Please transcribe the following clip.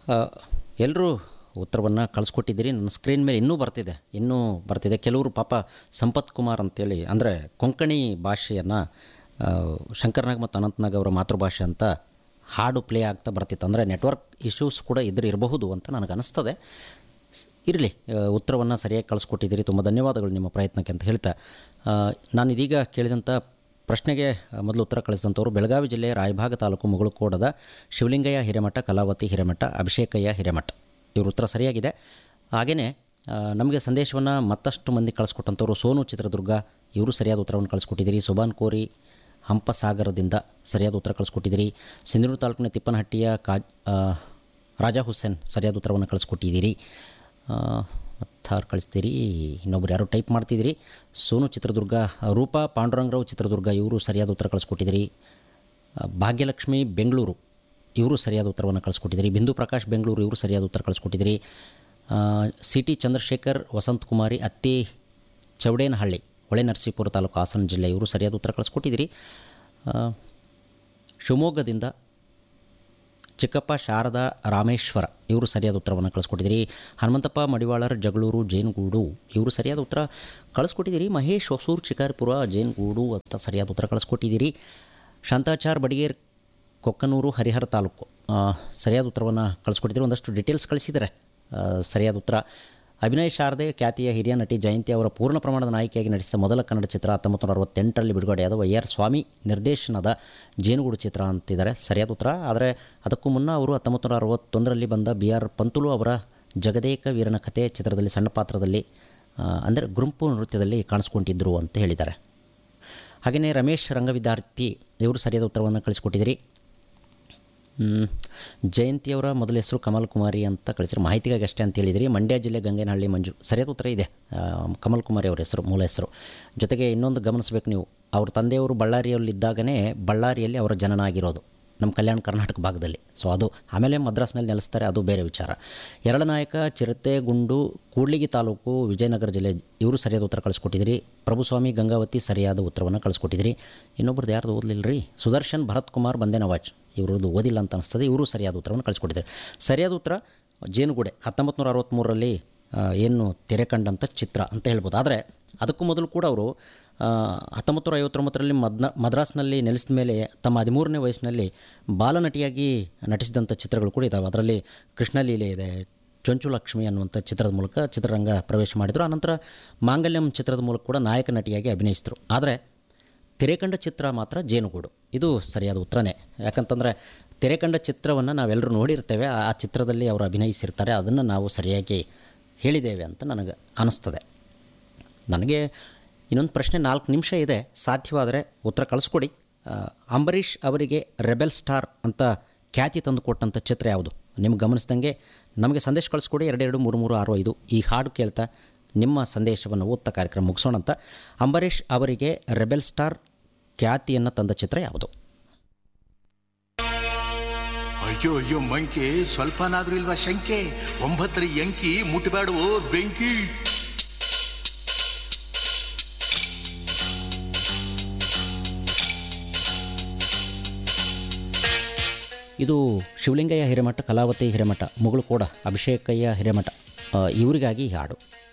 ಎಲ್ಲರೂ ಉತ್ತರವನ್ನು ಕಳಿಸ್ಕೊಟ್ಟಿದ್ದೀರಿ ನನ್ನ ಸ್ಕ್ರೀನ್ ಮೇಲೆ ಇನ್ನೂ ಬರ್ತಿದೆ ಇನ್ನೂ ಬರ್ತಿದೆ ಕೆಲವರು ಪಾಪ ಸಂಪತ್ ಕುಮಾರ್ ಅಂತೇಳಿ ಅಂದರೆ ಕೊಂಕಣಿ ಭಾಷೆಯನ್ನು ಶಂಕರ್ನಾಗ್ ಮತ್ತು ಅನಂತ್ನಾಗ್ ಅವರ ಮಾತೃಭಾಷೆ ಅಂತ ಹಾಡು ಪ್ಲೇ ಆಗ್ತಾ ಬರ್ತಿತ್ತು ಅಂದರೆ ನೆಟ್ವರ್ಕ್ ಇಶ್ಯೂಸ್ ಕೂಡ ಇದ್ರ ಇರಬಹುದು ಅಂತ ನನಗೆ ಅನಿಸ್ತದೆ ಇರಲಿ ಉತ್ತರವನ್ನು ಸರಿಯಾಗಿ ಕಳಿಸ್ಕೊಟ್ಟಿದ್ದೀರಿ ತುಂಬ ಧನ್ಯವಾದಗಳು ನಿಮ್ಮ ಪ್ರಯತ್ನಕ್ಕೆ ಅಂತ ಹೇಳ್ತಾ ಆ, ನಾನು ಇದೀಗ ಕೇಳಿದಂಥ ಪ್ರಶ್ನೆಗೆ ಆ, ಮೊದಲು ಉತ್ತರ ಕಳಿಸಿದಂಥವ್ರು ಬೆಳಗಾವಿ ಜಿಲ್ಲೆಯ ರಾಯಭಾಗ ತಾಲೂಕು ಮುಗುಳುಕೋಡದ ಶಿವಲಿಂಗಯ್ಯ ಹಿರೇಮಠ ಕಲಾವತಿ ಹಿರೇಮಠ ಅಭಿಷೇಕಯ್ಯ ಹಿರೇಮಠ ಇವ್ರ ಉತ್ತರ ಸರಿಯಾಗಿದೆ ಹಾಗೆಯೇ ನಮಗೆ ಸಂದೇಶವನ್ನು ಮತ್ತಷ್ಟು ಮಂದಿ ಕಳಿಸ್ಕೊಟ್ಟಂಥವ್ರು ಸೋನು ಚಿತ್ರದುರ್ಗ ಇವರು ಸರಿಯಾದ ಉತ್ತರವನ್ನು ಕಳಿಸ್ಕೊಟ್ಟಿದ್ದೀರಿ ಸುಬಾನ್ ಕೋರಿ ಹಂಪಸಾಗರದಿಂದ ಸರಿಯಾದ ಉತ್ತರ ಕಳಿಸ್ಕೊಟ್ಟಿದ್ದೀರಿ ಸಿಂಧನೂರು ತಾಲೂಕಿನ ತಿಪ್ಪನಹಟ್ಟಿಯ ಕಾ ಆ, ರಾಜಾ ಹುಸೇನ್ ಸರಿಯಾದ ಉತ್ತರವನ್ನು ಕಳಿಸ್ಕೊಟ್ಟಿದ್ದೀರಿ ಮತ್ತು ಕಳಿಸ್ತೀರಿ ಇನ್ನೊಬ್ರು ಯಾರು ಟೈಪ್ ಮಾಡ್ತಿದ್ದೀರಿ ಸೋನು ಚಿತ್ರದುರ್ಗ ರೂಪಾ ಪಾಂಡುರಂಗರಾವ್ ಚಿತ್ರದುರ್ಗ ಇವರು ಸರಿಯಾದ ಉತ್ತರ ಕಳಿಸ್ಕೊಟ್ಟಿದ್ದೀರಿ ಆ, ಭಾಗ್ಯಲಕ್ಷ್ಮಿ ಬೆಂಗಳೂರು ಇವರು ಸರಿಯಾದ ಉತ್ತರವನ್ನು ಕಳಿಸ್ಕೊಟ್ಟಿದ್ದೀರಿ ಬಿಂದು ಪ್ರಕಾಶ್ ಬೆಂಗಳೂರು ಇವರು ಸರಿಯಾದ ಉತ್ತರ ಕಳಿಸ್ಕೊಟ್ಟಿದ್ದೀರಿ ಸಿ ಟಿ ಚಂದ್ರಶೇಖರ್ ವಸಂತ್ ಕುಮಾರಿ ಅತ್ತಿ ಚೌಡೇನಹಳ್ಳಿ ಹೊಳೆ ನರಸೀಪುರ ತಾಲೂಕು ಹಾಸನ ಜಿಲ್ಲೆ ಇವರು ಸರಿಯಾದ ಉತ್ತರ ಕಳಿಸ್ಕೊಟ್ಟಿದ್ದೀರಿ ಆ, ಶಿವಮೊಗ್ಗದಿಂದ ಚಿಕ್ಕಪ್ಪ ಶಾರದಾ ರಾಮೇಶ್ವರ ಇವರು ಸರಿಯಾದ ಉತ್ತರವನ್ನು ಕಳಿಸ್ಕೊಟ್ಟಿದ್ದೀರಿ ಹನುಮಂತಪ್ಪ ಮಡಿವಾಳರ್ ಜಗಳೂರು ಜೇನುಗೂಡು ಇವರು ಸರಿಯಾದ ಉತ್ತರ ಕಳಿಸ್ಕೊಟ್ಟಿದ್ದೀರಿ ಮಹೇಶ್ ಹೊಸೂರು ಚಿಕಾರ್ಪುರ ಜೇನುಗೂಡು ಅಂತ ಸರಿಯಾದ ಉತ್ತರ ಕಳಿಸ್ಕೊಟ್ಟಿದ್ದೀರಿ ಶಾಂತಾಚಾರ್ ಬಡಿಗೇರ್ ಕೊಕ್ಕನೂರು ಹರಿಹರ ತಾಲೂಕು ಆ, ಸರಿಯಾದ ಉತ್ತರವನ್ನು ಕಳಿಸ್ಕೊಟ್ಟಿದ್ದೀರಿ ಒಂದಷ್ಟು ಡೀಟೇಲ್ಸ್ ಕಳಿಸಿದ್ದಾರೆ ಆ, ಸರಿಯಾದ ಉತ್ತರ ಅಭಿನಯ್ ಶಾರದೆ ಖ್ಯಾತಿಯ ಹಿರಿಯ ನಟಿ ಜಯಂತಿ ಅವರ ಪೂರ್ಣ ಪ್ರಮಾಣದ ನಾಯಕಿಯಾಗಿ ನಟಿಸಿದ ಮೊದಲ ಕನ್ನಡ ಚಿತ್ರ ಹತ್ತೊಂಬತ್ತು ನೂರ ಅರವತ್ತೆಂಟರಲ್ಲಿ ಬಿಡುಗಡೆಯಾದ ವೈ ಆರ್ ಸ್ವಾಮಿ ನಿರ್ದೇಶನದ ಜೇನುಗೂಡು ಚಿತ್ರ ಅಂತಿದ್ದಾರೆ ಸರಿಯಾದ ಉತ್ತರ ಆದರೆ ಅದಕ್ಕೂ ಮುನ್ನ ಅವರು ಹತ್ತೊಂಬತ್ತು ನೂರ ಅರವತ್ತೊಂದರಲ್ಲಿ ಬಂದ ಬಿ ಆರ್ ಪಂತುಲು ಅವರ ಜಗದೇಕ ವೀರನ ಕಥೆ ಚಿತ್ರದಲ್ಲಿ ಸಣ್ಣ ಪಾತ್ರದಲ್ಲಿ ಆ, ಅಂದರೆ ಗುಂಪು ನೃತ್ಯದಲ್ಲಿ ಕಾಣಿಸ್ಕೊಂಡಿದ್ದರು ಅಂತ ಹೇಳಿದ್ದಾರೆ ಹಾಗೆಯೇ ರಮೇಶ್ ರಂಗವಿದ್ಯಾರ್ಥಿ ಇವರು ಸರಿಯಾದ ಉತ್ತರವನ್ನು ಕಳಿಸ್ಕೊಟ್ಟಿದ್ದೀರಿ ಹ್ಮ್. ಜಯಂತಿಯವರ ಮೊದಲ ಹೆಸರು ಕಮಲ್ ಕುಮಾರಿ ಅಂತ ಕಳಿಸಿದ್ರು ಮಾಹಿತಿಗಾಗಿ ಅಷ್ಟೇ ಅಂತ ಹೇಳಿದಿರಿ ಮಂಡ್ಯ ಜಿಲ್ಲೆ ಗಂಗೇನಹಳ್ಳಿ ಮಂಜು ಸರಿಯಾದ ಉತ್ತರ ಇದೆ ಆ, ಕಮಲ್ ಕುಮಾರಿ ಅವರ ಹೆಸರು ಮೂಲ ಹೆಸರು ಜೊತೆಗೆ ಇನ್ನೊಂದು ಗಮನಿಸಬೇಕು ನೀವು ಅವ್ರ ತಂದೆಯವರು ಬಳ್ಳಾರಿಯಲ್ಲಿದ್ದಾಗನೇ ಬಳ್ಳಾರಿಯಲ್ಲಿ ಅವರ ಜನನ ಆಗಿರೋದು ನಮ್ಮ ಕಲ್ಯಾಣ ಕರ್ನಾಟಕ ಭಾಗದಲ್ಲಿ ಸೊ ಅದು ಆಮೇಲೆ ಮದ್ರಾಸ್ನಲ್ಲಿ ನೆಲೆಸ್ತಾರೆ ಅದು ಬೇರೆ ವಿಚಾರ ಎರಡನಾಯಕ ಚಿರತೆಗುಂಡು ಕೂಡ್ಲಿಗಿ ತಾಲೂಕು ವಿಜಯನಗರ ಜಿಲ್ಲೆ ಇವರು ಸರಿಯಾದ ಉತ್ತರ ಕಳಿಸ್ಕೊಟ್ಟಿದ್ದೀರಿ ಪ್ರಭುಸ್ವಾಮಿ ಗಂಗಾವತಿ ಸರಿಯಾದ ಉತ್ತರವನ್ನು ಕಳಿಸ್ಕೊಟ್ಟಿದ್ದೀರಿ ಇನ್ನೊಬ್ರದ್ದು ಯಾರ್ದು ಓದಲಿಲ್ಲ ರೀ ಸುದರ್ಶನ್ ಭರತ್ ಕುಮಾರ್ ಬಂದೆ ನವಾಜ್ ಇವ್ರದ್ದು ಓದಿಲ್ಲ ಅಂತ ಅನಿಸ್ತದೆ ಇವರು ಸರಿಯಾದ ಉತ್ತರವನ್ನು ಕಳಿಸ್ಕೊಟ್ಟಿದ್ದಾರೆ ಸರಿಯಾದ ಉತ್ತರ ಜೇನುಗೂಡೆ ಹತ್ತೊಂಬತ್ತು ನೂರ ಅರವತ್ತ್ಮೂರರಲ್ಲಿ ಆ, ಏನು ತೆರೆ ಕಂಡಂಥ ಚಿತ್ರ ಅಂತ ಹೇಳ್ಬೋದು ಆದರೆ ಅದಕ್ಕೂ ಮೊದಲು ಕೂಡ ಅವರು ಹತ್ತೊಂಬತ್ತು ನೂರ ಐವತ್ತೊಂಬತ್ತರಲ್ಲಿ ಮದ್ನ ಮದ್ರಾಸ್ನಲ್ಲಿ ನೆಲೆಸಿದ ಮೇಲೆ ತಮ್ಮ ಹದಿಮೂರನೇ ವಯಸ್ಸಿನಲ್ಲಿ ಬಾಲನಟಿಯಾಗಿ ನಟಿಸಿದಂಥ ಚಿತ್ರಗಳು ಕೂಡ ಇದ್ದಾವೆ ಅದರಲ್ಲಿ ಕೃಷ್ಣಲೀಲೆ ಇದೆ ಚೊಂಚುಲಕ್ಷ್ಮಿ ಅನ್ನುವಂಥ ಚಿತ್ರದ ಮೂಲಕ ಚಿತ್ರರಂಗ ಪ್ರವೇಶ ಮಾಡಿದರು ಆನಂತರ ಮಾಂಗಲ್ಯಂ ಚಿತ್ರದ ಮೂಲಕ ಕೂಡ ನಾಯಕ ನಟಿಯಾಗಿ ಅಭಿನಯಿಸಿದರು ಆದರೆ ತೆರೆಕಂಡ ಚಿತ್ರ ಮಾತ್ರ ಜೇನುಗೂಡು ಇದು ಸರಿಯಾದ ಉತ್ತರನೇ ಯಾಕಂತಂದರೆ ತೆರೆಕಂಡ ಚಿತ್ರವನ್ನು ನಾವೆಲ್ಲರೂ ನೋಡಿರ್ತೇವೆ ಆ ಆ ಚಿತ್ರದಲ್ಲಿ ಅವರು ಅಭಿನಯಿಸಿರ್ತಾರೆ ಅದನ್ನು ನಾವು ಸರಿಯಾಗಿ ಹೇಳಿದ್ದೇವೆ ಅಂತ ನನಗೆ ಅನ್ನಿಸ್ತದೆ ನನಗೆ ಇನ್ನೊಂದು ಪ್ರಶ್ನೆ ನಾಲ್ಕು ನಿಮಿಷ ಇದೆ ಸಾಧ್ಯವಾದರೆ ಉತ್ತರ ಕಳಿಸ್ಕೊಡಿ ಆ, ಅಂಬರೀಷ್ ಅವರಿಗೆ ರೆಬೆಲ್ ಸ್ಟಾರ್ ಅಂತ ಖ್ಯಾತಿ ತಂದು ಕೊಟ್ಟಂಥ ಚಿತ್ರ ಯಾವುದು ನಿಮ್ಗೆ ಗಮನಿಸ್ದಂಗೆ ನಮಗೆ ಸಂದೇಶ ಕಳಿಸ್ಕೊಡಿ ಎರಡೆರಡು ಮೂರು ಮೂರು ಆರು ಐದು ಈ ಹಾಡು ಕೇಳ್ತಾ ನಿಮ್ಮ ಸಂದೇಶವನ್ನು ಓದ್ತಾ ಕಾರ್ಯಕ್ರಮ ಮುಗಿಸೋಣ ಅಂತ ಅಂಬರೀಷ್ ಅವರಿಗೆ ರೆಬೆಲ್ ಸ್ಟಾರ್ ಖ್ಯಾತಿಯನ್ನು ತಂದ ಚಿತ್ರ ಯಾವುದು ಅಯ್ಯೋ ಅಯ್ಯೋ ಮಂಕೆ ಸ್ವಲ್ಪನಾದ್ರೂ ಇಲ್ವಾ ಶಂಕೆ ಒಂಬತ್ತರ ಎಂಕಿ ಮುಟ್ಟಬೇಡವೋ ಬೆಂಕಿ ಇದು ಶಿವಲಿಂಗಯ್ಯ ಹಿರೇಮಠ ಕಲಾವತಿ ಹಿರೇಮಠ ಮುಗುಳುಕೋಡ ಅಭಿಷೇಕಯ್ಯ ಹಿರೇಮಠ ಆ, ಇವರಿಗಾಗಿ ಈ ಹಾಡು